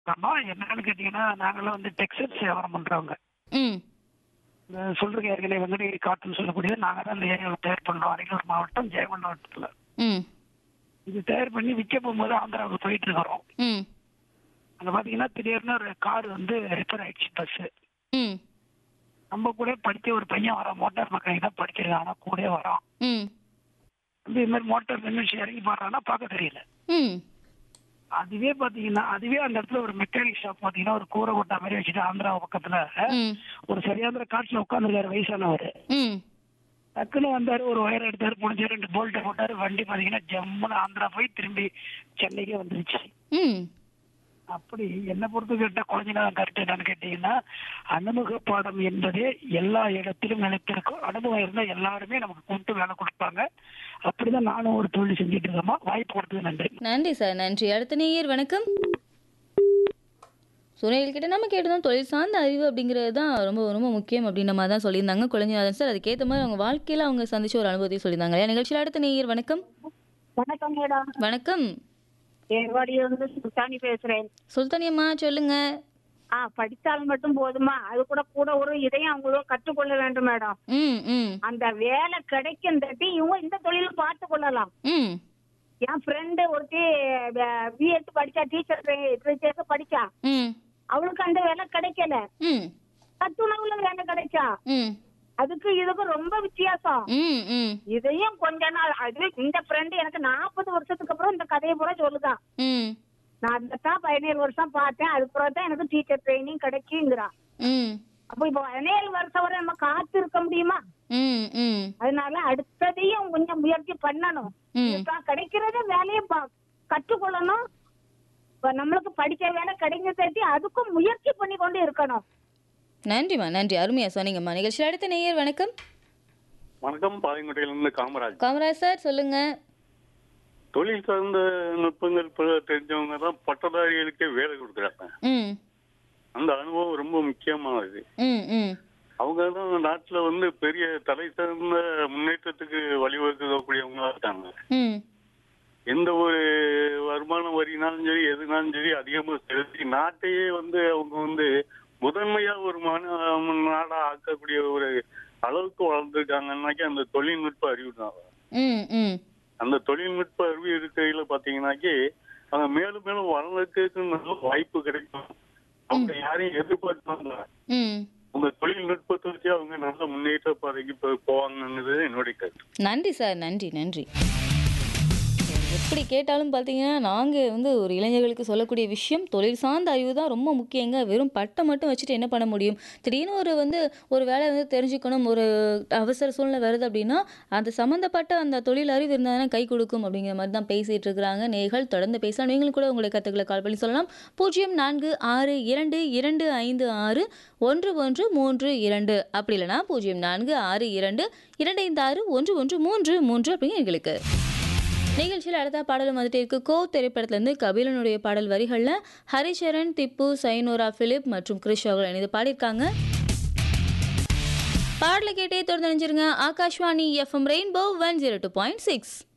ஆமா என்னன்னு கேட்டீங்கன்னா நாங்கெல்லாம் வந்து டெக்ஸ்டைல்ஸ் வியாபாரம் பண்றவங்க ம் இந்த சொல்றதுக்கு ஏற்கனவே வெங்கடகிரி காட்டன் சொல்லக்கூடியது நாங்க தான் இந்த ஏரியாவில் தயார் பண்றோம் அரியலூர் மாவட்டம் ஜெயங்கொண்டம் மாவட்டத்துல ம் இது தயார் பண்ணி விற்க போகும்போது ஆந்திராவுக்கு போயிட்டு இருக்கிறோம் ம் அங்க பாத்தீங்கன்னா திடீர்னு ஒரு கார் வந்து ரிப்பேர் ஆயிடுச்சு பஸ் ம் நம்ம கூட படிச்ச ஒரு பையன் வரான் மோட்டார் மெக்கானிக் தான் படிச்சிருக்கான் ஆனா கூட வரான் ம் வந்து இது மாதிரி மோட்டார் மின்னிச்சு இறங்கி பாடுறான்னா பார்க்க தெரியல ம் அதுவே பாத்தீங்கன்னா அதுவே அந்த இடத்துல ஒரு மெக்கானிக் ஷாப் பாத்தீங்கன்னா ஒரு கூரை கொட்டா மாதிரி வச்சுட்டு ஆந்திரா பக்கத்துல ம் ஒரு சரியான காட்டுல உட்காந்துருக்காரு வயசானவர் ம் டக்குன்னு வந்தாரு ஒரு ஒயர் எடுத்தாரு புடிச்சாரு ரெண்டு போல்ட்டை போட்டாரு வண்டி பாத்தீங்கன்னா ஜம்முன்னு ஆந்திரா போய் திரும்பி சென்னைக்கே வந்துருச்சு ம் அப்படி என்ன பொறுத்து கேட்டா குழந்தைங்க கரெக்ட் என்னன்னு கேட்டீங்கன்னா அனுமுக பாடம் என்பதே எல்லா இடத்திலும் நிலைத்திருக்கும் அனுபவம் இருந்தா எல்லாருமே நமக்கு கூப்பிட்டு வேலை கொடுப்பாங்க அப்படிதான் நானும் ஒரு தொழில் செஞ்சுட்டு இருக்கேம்மா வாய்ப்பு கொடுத்தது நன்றி நன்றி சார் நன்றி அடுத்த நேயர் வணக்கம் சுனைகள் கிட்ட நம்ம கேட்டதும் தொழில் சார்ந்த அறிவு அப்படிங்கிறது தான் ரொம்ப ரொம்ப முக்கியம் அப்படின்ற மாதிரி தான் சொல்லியிருந்தாங்க குழந்தைநாதன் சார் அதுக்கேற்ற மாதிரி அவங்க வாழ்க்கையில் அவங்க சந்திச்ச ஒரு அனுபவத்தையும் சொல்லியிருந்தாங்க இல்லையா? நிகழ்ச்சியில் அடுத்த நேயர் வணக்கம் வணக்கம் மேடம் வணக்கம் ஏர்வாடியிலிருந்து சுல்தானி பேசுறேன் சுல்தானியம்மா சொல்லுங்க ஆ படித்தால் மட்டும் போதுமா அது கூட கூட ஒரு இதையும் அவங்களும் கற்றுக்கொள்ள வேண்டும் மேடம் ம் ம் அந்த வேலை கிடைக்கும் தட்டி இவங்க இந்த தொழிலும் பார்த்து கொள்ளலாம் ம் என் ஃப்ரெண்டு ஒருத்தி பிஎட் படிச்சா டீச்சர் டீச்சர்ஸ் படிச்சா ம் அவளுக்கு அந்த வேலை கிடைக்கல ம் கத்துணவுல வேலை கிடைச்சா ம் அதுக்கு இதுக்கு ரொம்ப வித்தியாசம் ம் ம் இதையும் கொஞ்ச நாள் அது இந்த ஃப்ரெண்டு எனக்கு நாற்பது வருஷத்துக்கு அப்புறம் இந்த கதையை பூரா சொல்லுதான் ம் நான் அதைத்தான் பதினேழு வருஷம் பார்த்தேன் அதுக்கப்புறம் தான் எனக்கு டீச்சர் ட்ரைனிங் கிடைக்குங்கிறா ம் அப்போ இப்போ பதினேழு வருஷம் வரை நம்ம காத்து இருக்க முடியுமா ம் ம் அதனால அடுத்ததையும் கொஞ்சம் முயற்சி பண்ணணும் ம். இதுதான் கிடைக்கிறத வேலையை ப- கற்றுக்கொள்ளணும் இப்ப நம்மளுக்கு படிச்ச வேலை கிடைக்கிறதை அதுக்கும் முயற்சி பண்ணி கொண்டு இருக்கணும் நன்றிம்மா நன்றி அருமையாக சொன்னீங்கம்மா நிகழ்ச்சியில் அடுத்த நேயர் வணக்கம் வணக்கம் பாளையங்கோட்டையிலிருந்து காமராஜ் காமராஜ் சார் சொல்லுங்க தொழில் சார்ந்த நுட்பங்கள் ப- தெரிஞ்சவங்க தான் பட்டதாரிகளுக்கே வேலை கொடுக்குறாங்க ம் அந்த அனுபவம் ரொம்ப முக்கியமானது ம் ம் அவங்க தான் நாட்டுல வந்து பெரிய தலை சார்ந்த முன்னேற்றத்துக்கு வழிவகுக்கக்கூடியவங்களா இருக்காங்க ம் எந்த ஒரு வருமான வரினாலும் சரி எதுனாலும் சரி அதிகமா செலுத்தி நாட்டையே வந்து அவங்க வந்து முதன்மையா ஒரு மான நாடா ஆக்கக்கூடிய ஒரு அளவுக்கு வளர்ந்துருக்காங்கன்னாக்கி அந்த தொழில்நுட்ப அறிவு தான் ம் ம் அந்த தொழில்நுட்ப அறிவு இருக்கையில பாத்தீங்கன்னாக்கி அவங்க மேலும் மேலும் வளர்றதுக்கு நல்ல வாய்ப்பு கிடைக்கும் அவங்க யாரையும் எதிர்பார்ப்பாங்க ம் உங்க தொழில்நுட்பத்தை வச்சு அவங்க நல்ல முன்னேற்ற பாதைக்கு போ- போவாங்கன்றது என்னுடைய கருத்து நன்றி சார் நன்றி நன்றி எப்படி கேட்டாலும் பார்த்தீங்கன்னா நாங்கள் வந்து ஒரு இளைஞர்களுக்கு சொல்லக்கூடிய விஷயம் தொழில் சார்ந்த அறிவு தான் ரொம்ப முக்கியங்க வெறும் பட்டம் மட்டும் வச்சுட்டு என்ன பண்ண முடியும் திடீர்னு ஒரு வந்து ஒரு வேலை வந்து தெரிஞ்சுக்கணும் ஒரு அவசர சூழ்நிலை வருது அப்படின்னா அது சம்மந்தப்பட்ட அந்த தொழில் அறிவு இருந்தால் தானே கை கொடுக்கும் அப்படிங்கிற மாதிரி தான் பேசிகிட்டு இருக்கிறாங்க நேர்கள் தொடர்ந்து பேசலாம் நீங்களும் கூட உங்களுடைய கருத்துக்களை கால் பண்ணி சொல்லலாம் பூஜ்ஜியம் நான்கு ஆறு இரண்டு இரண்டு ஐந்து ஆறு ஒன்று ஒன்று மூன்று இரண்டு அப்படி இல்லைனா பூஜ்ஜியம் நான்கு ஆறு இரண்டு இரண்டு ஐந்து ஆறு ஒன்று ஒன்று மூன்று மூன்று அப்படிங்க எங்களுக்கு நிகழ்ச்சியில் அடுத்த பாடலும் வந்துட்டு இருக்கு கோ திரைப்படத்திலேருந்து கபிலனுடைய பாடல் வரிகளில் ஹரிச்சரன் திப்பு சைனோரா பிலிப் மற்றும் கிறிஷ் அவர்கள் இணைந்து பாடியிருக்காங்க பாடலை கேட்டே தொடர்ந்து நினைச்சிருங்க Akashvani FM rainbow one zero two point six